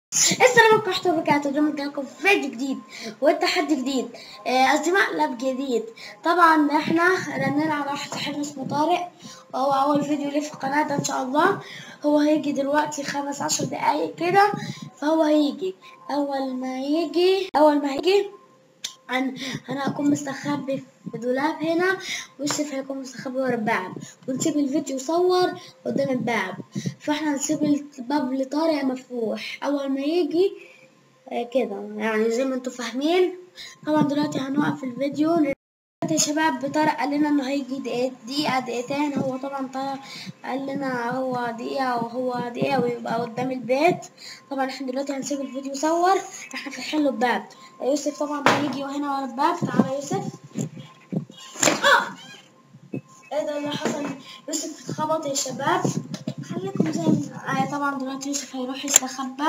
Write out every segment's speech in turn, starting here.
السلام عليكم ورحمة الله وبركاته اليوم جايلكم في فيديو جديد والتحدي جديد آه، قصدي مقلب جديد طبعا احنا رنينا على واحد صاحبنا اسمه طارق وهو أول فيديو ليه في القناة ده إن شاء الله هو هيجي دلوقتي خمس عشر دقايق كده فهو هيجي أول ما يجي أول ما هيجي أنا أنا هكون مستخبي في دولاب هنا ويوسف هيكون مستخبي ورا الباب ونسيب الفيديو يصور قدام الباب فاحنا نسيب الباب لطارق مفتوح أول ما يجي آه، كده يعني زي ما انتوا فاهمين طبعا دلوقتي هنوقف الفيديو دلوقتي يا شباب طارق قال لنا انه هيجي دقيقة دقيقة دقيقتين هو طبعا طارق قال لنا هو دقيقة وهو دقيقة ويبقى قدام البيت طبعا احنا دلوقتي هنسيب الفيديو يصور احنا فاتحين له الباب يوسف طبعا هيجي هنا ورا الباب تعالى يا يوسف اه ايه ده اللي حصل يوسف اتخبط يا شباب خليكم زي ما آه طبعا دلوقتي يوسف هيروح يستخبى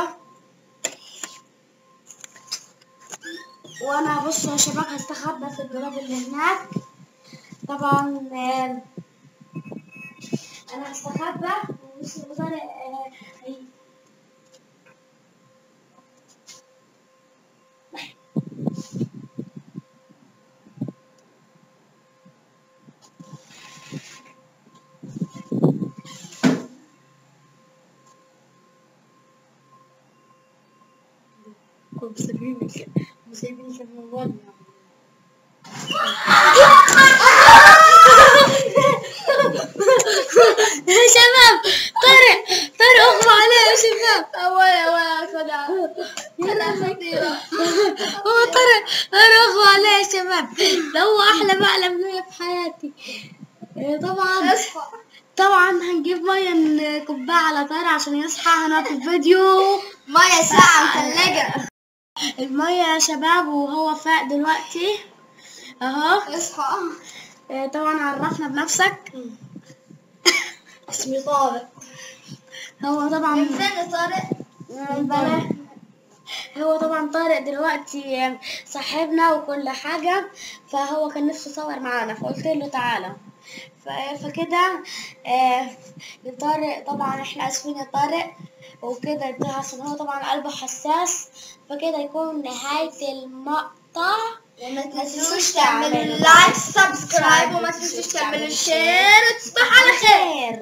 وانا بص يا شباب هستخبى في الدولاب اللي هناك طبعا آه، انا هستخبى ويوسف وطارق آه، هي- كنت مسيبين مسيبين في الموبايل يا شباب طارق طارق اغمى عليه يا شباب أولا أولا صدع أنا خطيرة هو طارق طارق اغمى عليه يا شباب ده هو احلى مقلب ليا في حياتي إيه طبعا اصحى طبعا هنجيب ميه نكبها على طارق عشان يصحى هنوقف الفيديو مية ساعة مثلجة الميه يا شباب وهو فاق دلوقتي اهو اصحى إيه طبعا عرفنا بنفسك اسمي طارق هو طبعا من فين طارق؟ البنات هو طبعا طارق دلوقتي صاحبنا وكل حاجة فهو كان نفسه يصور معانا فقلت له تعالى ف- فكده آه، طارق طبعا احنا اسفين يا طارق وكده ده عشان هو طبعا قلبه حساس فكده يكون نهاية المقطع وما تنسوش تعملوا لايك سبسكرايب وما تنسوش تعملوا شير وتصبحوا على خير